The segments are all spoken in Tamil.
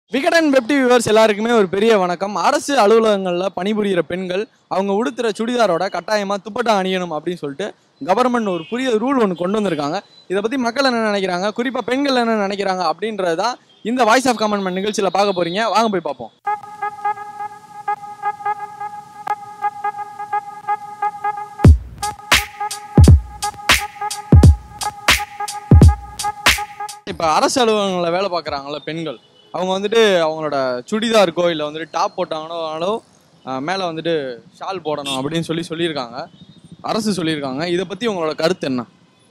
விகடன் வெப்டி வியூவர்ஸ் எல்லாருக்குமே ஒரு பெரிய வணக்கம் அரசு அலுவலகங்களில் பணிபுரிகிற பெண்கள் அவங்க உடுத்துற சுடிதாரோட கட்டாயமாக துப்பட்டா அணியணும் அப்படின்னு சொல்லிட்டு கவர்மெண்ட் ஒரு புதிய ரூல் ஒன்று கொண்டு வந்திருக்காங்க இதை பற்றி மக்கள் என்ன நினைக்கிறாங்க குறிப்பாக பெண்கள் என்ன நினைக்கிறாங்க அப்படின்றது தான் இந்த வாய்ஸ் ஆஃப் கமெண்ட் நிகழ்ச்சியில் பார்க்க போறீங்க வாங்க போய் பார்ப்போம் இப்போ அரசு அலுவலகங்களில் வேலை பார்க்குறாங்கல்ல பெண்கள் அவங்க வந்துட்டு அவங்களோட சுடிதாருக்கோ இல்லை வந்துட்டு டாப் போட்டாங்கனாலோ மேலே வந்துட்டு ஷால் போடணும் அப்படின்னு சொல்லி சொல்லியிருக்காங்க அரசு சொல்லியிருக்காங்க இதை பற்றி உங்களோட கருத்து என்ன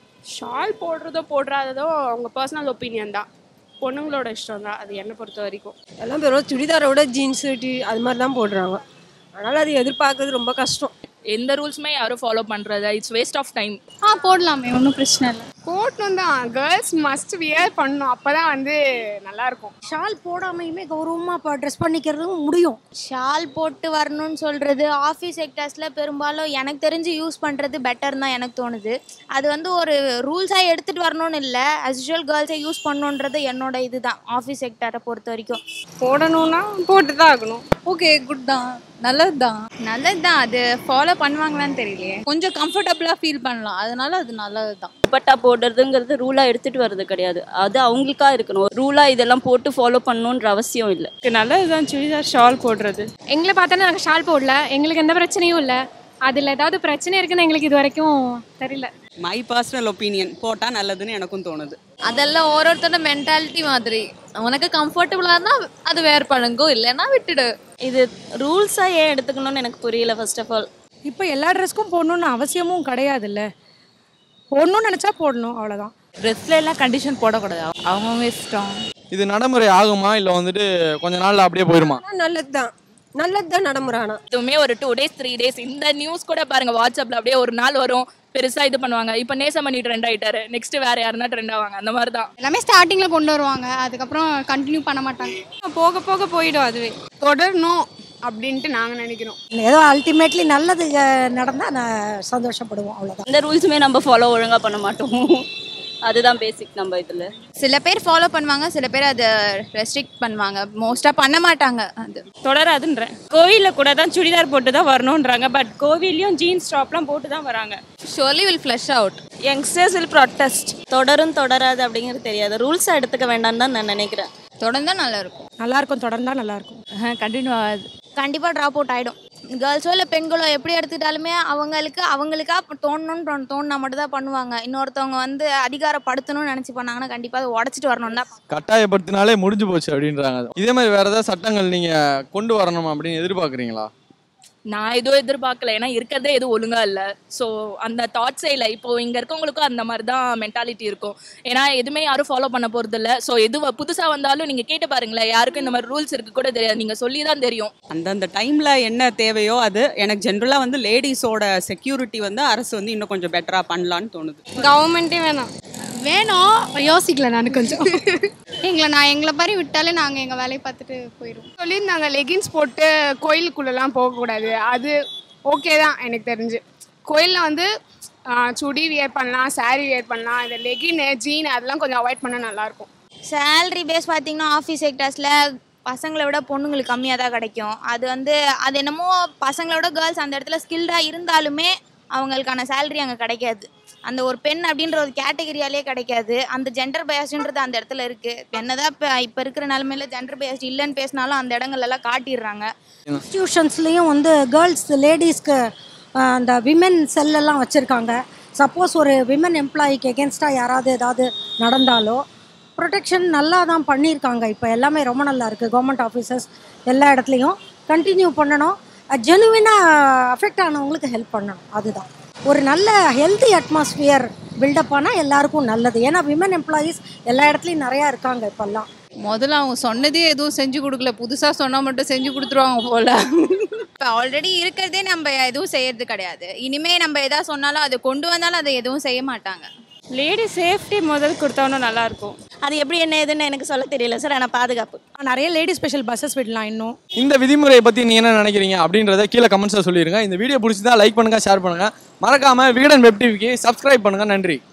ஷால் போடுறதோ போடுறாததோ அவங்க பர்சனல் ஒப்பீனியன் தான் பொண்ணுங்களோட இஷ்டம் தான் அது என்னை பொறுத்த வரைக்கும் எல்லாம் வெறும் சுடிதாரோட ஜீன்ஸு டி அது மாதிரி தான் போடுறாங்க அதனால் அது எதிர்பார்க்கறது ரொம்ப கஷ்டம் எந்த ரூல்ஸுமே யாரும் ஃபாலோ பண்றது இட்ஸ் வேஸ்ட் ஆஃப் டைம் ஆ போடலாமே ஒன்றும் பிரச்சனை இல்லை போட்டணும் தான் கேர்ள்ஸ் மஸ்ட் வியர் பண்ணணும் அப்போ தான் வந்து நல்லா இருக்கும் ஷால் போடாமையுமே கௌரவமாக இப்போ ட்ரெஸ் பண்ணிக்கிறதும் முடியும் ஷால் போட்டு வரணும்னு சொல்கிறது ஆஃபீஸ் செக்டர்ஸில் பெரும்பாலும் எனக்கு தெரிஞ்சு யூஸ் பண்ணுறது பெட்டர் தான் எனக்கு தோணுது அது வந்து ஒரு ரூல்ஸாக எடுத்துகிட்டு வரணும்னு இல்லை as usual கேர்ள்ஸை யூஸ் பண்ணணுன்றது என்னோட இதுதான் ஆஃபீஸ் செக்டரை பொறுத்த வரைக்கும் போடணும்னா போட்டு தான் ஆகணும் ஓகே குட் தான் நல்லது தான் நல்லது தான் அது ஃபாலோ பண்ணுவாங்களான்னு தெரியலையே கொஞ்சம் கம்ஃபர்டபுளாக ஃபீல் பண்ணலாம் அதனால அது நல்லது தான் துப்பட்டா போடுறதுங்கிறது ரூலாக எடுத்துட்டு வர்றது கிடையாது அது அவங்களுக்கா இருக்கணும் ரூலாக இதெல்லாம் போட்டு ஃபாலோ பண்ணணுன்ற அவசியம் இல்லை நல்லது தான் சுடிதார் ஷால் போடுறது எங்களை பார்த்தாலும் நாங்கள் ஷால் போடல எங்களுக்கு எந்த பிரச்சனையும் இல்லை அதில் ஏதாவது பிரச்சனை இருக்குன்னு எங்களுக்கு இது வரைக்கும் தெரியல மை பர்சனல் ஒப்பீனியன் போட்டால் நல்லதுன்னு எனக்கும் தோணுது அதெல்லாம் ஒரு ஒருத்தரோட மென்டாலிட்டி மாதிரி உனக்கு கம்ஃபர்டபுளாக இருந்தால் அது வேர் பண்ணுங்கோ இல்லைன்னா விட்டுடு இது ரூல்ஸாக ஏன் எடுத்துக்கணும்னு எனக்கு புரியல ஃபர்ஸ்ட் ஆஃப் ஆல் இப்போ எல்லா ட்ரெஸ்க்கும் போடணும்னு அவசியமும் கிடையாதுல்ல போடணும்னு நினச்சா போடணும் அவ்வளோதான் ட்ரெஸ்ல எல்லாம் கண்டிஷன் போடக்கூடாது அவங்கவுங்க இஷ்டம் இது நடைமுறை ஆகுமா இல்லை வந்துட்டு கொஞ்ச நாள்ல அப்படியே போயிருமா நல்லது தான் நல்லது தான் நடைமுறை ஆனால் இதுவுமே ஒரு டூ டேஸ் த்ரீ டேஸ் இந்த நியூஸ் கூட பாருங்க வாட்ஸ்அப்ல அப்படியே ஒரு நாள் வரும் பெருசா இது பண்ணுவாங்க இப்போ நேசமணி ட்ரெண்ட் ஆயிட்டாரு நெக்ஸ்ட் வேற யாருன்னா ட்ரெண்ட் ஆவாங்க அந்த மாதிரி தான் எல்லாமே ஸ்டார்டிங்கில் கொண்டு வருவாங்க அதுக்கப்புறம் கண்டினியூ பண்ண மாட்டாங்க போக போக போயிடும் அதுவே தொடரணும் அப்படின்ட்டு நாங்கள் நினைக்கிறோம் ஏதோ அல்டிமேட்லி நல்லது நடந்தால் நான் சந்தோஷப்படுவோம் அவ்வளோதான் எந்த ரூல்ஸுமே நம்ம ஃபாலோ ஒழுங்காக பண்ண மாட்டோம் அதுதான் பேசிக் நம்ம இதில் சில பேர் ஃபாலோ பண்ணுவாங்க சில பேர் அதை ரெஸ்ட்ரிக்ட் பண்ணுவாங்க மோஸ்ட்டாக பண்ண மாட்டாங்க அது தொடராதுன்றேன் கோவிலில் கூட தான் சுடிதார் போட்டு தான் வரணுன்றாங்க பட் கோவில்லையும் ஜீன்ஸ் டாப்லாம் போட்டு தான் வராங்க surely will flush out youngsters will protest தொடரும் தொடராது அப்படிங்கிறது தெரியாது ரூல்ஸாக எடுத்துக்க வேண்டாம்னு தான் நான் நினைக்கிறேன் தொடர்ந்தா நல்லா இருக்கும் நல்லாயிருக்கும் தொடர்ந்தா நல்லாயிருக்கும் கண்டினியூ ஆகாது கண்டிப்பாக ட்ராப் அவுட் ஆகிடும் கேர்ள்ஸோ இல்லை பெண்களோ எப்படி எடுத்துக்கிட்டாலுமே அவங்களுக்கு அவங்களுக்கா தோணணும்னு தோணு தோணுனா மட்டும் தான் பண்ணுவாங்க இன்னொருத்தவங்க வந்து அதிகாரப்படுத்தணும்னு நினச்சி பண்ணாங்கன்னா கண்டிப்பாக அதை உடச்சிட்டு வரணும் தான் கட்டாயப்படுத்தினாலே முடிஞ்சு போச்சு அப்படின்றாங்க இதே மாதிரி வேற ஏதாவது சட்டங்கள் நீங்க கொண்டு வரணும் அப்படின்னு எதிர்பார்க்குறீங்களா நான் எதுவும் எதிர்பார்க்கல ஏன்னா இருக்கிறதே எதுவும் ஒழுங்கா இல்லை ஸோ அந்த தாட்ஸே இல்லை இப்போ இங்கே இருக்கவங்களுக்கும் அந்த மாதிரி தான் மென்டாலிட்டி இருக்கும் ஏன்னா எதுவுமே யாரும் ஃபாலோ பண்ண போகிறது இல்லை ஸோ எது புதுசாக வந்தாலும் நீங்கள் கேட்டு பாருங்களேன் யாருக்கும் இந்த மாதிரி ரூல்ஸ் இருக்கு கூட தெரியாது நீங்கள் சொல்லி தான் தெரியும் அந்தந்த டைமில் என்ன தேவையோ அது எனக்கு ஜென்ரலாக வந்து லேடிஸோட செக்யூரிட்டி வந்து அரசு வந்து இன்னும் கொஞ்சம் பெட்டராக பண்ணலான்னு தோணுது கவர்மெண்ட்டே வேணாம் வேணும் யோசிக்கல நான் கொஞ்சம் எங்களை நான் எங்களை மாதிரி விட்டாலே நாங்கள் எங்கள் வேலையை பார்த்துட்டு போயிடுவோம் சொல்லியிருந்தாங்க லெகின்ஸ் போட்டு கோயிலுக்குள்ளெல்லாம் போகக்கூடாது அது ஓகே தான் எனக்கு தெரிஞ்சு கோயிலில் வந்து ஆ, சுடி வியர் பண்ணலாம் saree வியர் பண்ணலாம் இந்த லெகின் ஜீன் அதெல்லாம் கொஞ்சம் அவாய்ட் பண்ணால் நல்லாயிருக்கும் சேலரி பேஸ் பார்த்தீங்கன்னா ஆஃபீஸ் செக்டர்ஸில் பசங்களை விட பொண்ணுங்களுக்கு கம்மியாக தான் கிடைக்கும் அது வந்து அது என்னமோ பசங்களை விட கேர்ள்ஸ் அந்த இடத்துல ஸ்கில்டாக இருந்தாலுமே அவங்களுக்கான சேலரி அங்கே கிடைக்காது அந்த ஒரு பெண் அப்படின்ற ஒரு கேட்டகரியாலே கிடைக்காது அந்த ஜெண்டர் பயஸ்ன்றது அந்த இடத்துல இருக்குது என்னதான் இப்போ இப்போ இருக்கிற நிலமையில ஜெண்டர் பயஸ்ட் இல்லைன்னு பேசினாலும் அந்த இடங்கள்லாம் காட்டிடுறாங்க இன்ஸ்டியூஷன்ஸ்லேயும் வந்து கேர்ள்ஸ் லேடிஸ்க்கு அந்த விமென் செல்லெல்லாம் வச்சுருக்காங்க சப்போஸ் ஒரு விமன் எம்ப்ளாயிக்கு எகென்ஸ்டாக யாராவது ஏதாவது நடந்தாலோ ப்ரொடெக்ஷன் நல்லா தான் பண்ணியிருக்காங்க இப்போ எல்லாமே ரொம்ப நல்லா இருக்குது கவர்மெண்ட் ஆஃபீஸர்ஸ் எல்லா இடத்துலையும் கண்டினியூ பண்ணணும் ஜெனுவினாக அஃபெக்ட் ஆனவங்களுக்கு ஹெல்ப் பண்ணணும் அதுதான் ஒரு நல்ல ஹெல்தி அட்மாஸ்பியர் பில்டப் ஆனால் எல்லாருக்கும் நல்லது ஏன்னா விமன் எம்ப்ளாயீஸ் எல்லா இடத்துலையும் நிறையா இருக்காங்க இப்போல்லாம் முதல்ல அவங்க சொன்னதே எதுவும் செஞ்சு கொடுக்கல புதுசாக சொன்னால் மட்டும் செஞ்சு கொடுத்துருவாங்க போல இப்போ ஆல்ரெடி இருக்கிறதே நம்ம எதுவும் செய்யறது கிடையாது இனிமே நம்ம எதாவது சொன்னாலும் அதை கொண்டு வந்தாலும் அதை எதுவும் செய்ய மாட்டாங்க லேடி சேஃப்டி முதல் கொடுத்தோன்னா நல்லாயிருக்கும் அது எப்படி என்ன ஏதுன்னு எனக்கு சொல்ல தெரியல சார் ஆனால் பாதுகாப்பு நிறைய லேடி ஸ்பெஷல் பஸ்ஸஸ் விடலாம் இன்னும் இந்த விதிமுறையை பத்தி நீங்க என்ன நினைக்கிறீங்க அப்படின்றத கீழே கமெண்ட்ஸ்ல சொல்லிருங்க இந்த வீடியோ பிடிச்சிருந்தா லைக் பண்ணுங்க ஷேர் பண்ணுங்க மறக்காம விகடன் வெப் டிவிக்கு சப்ஸ்கிரைப் பண்ணுங்க நன்றி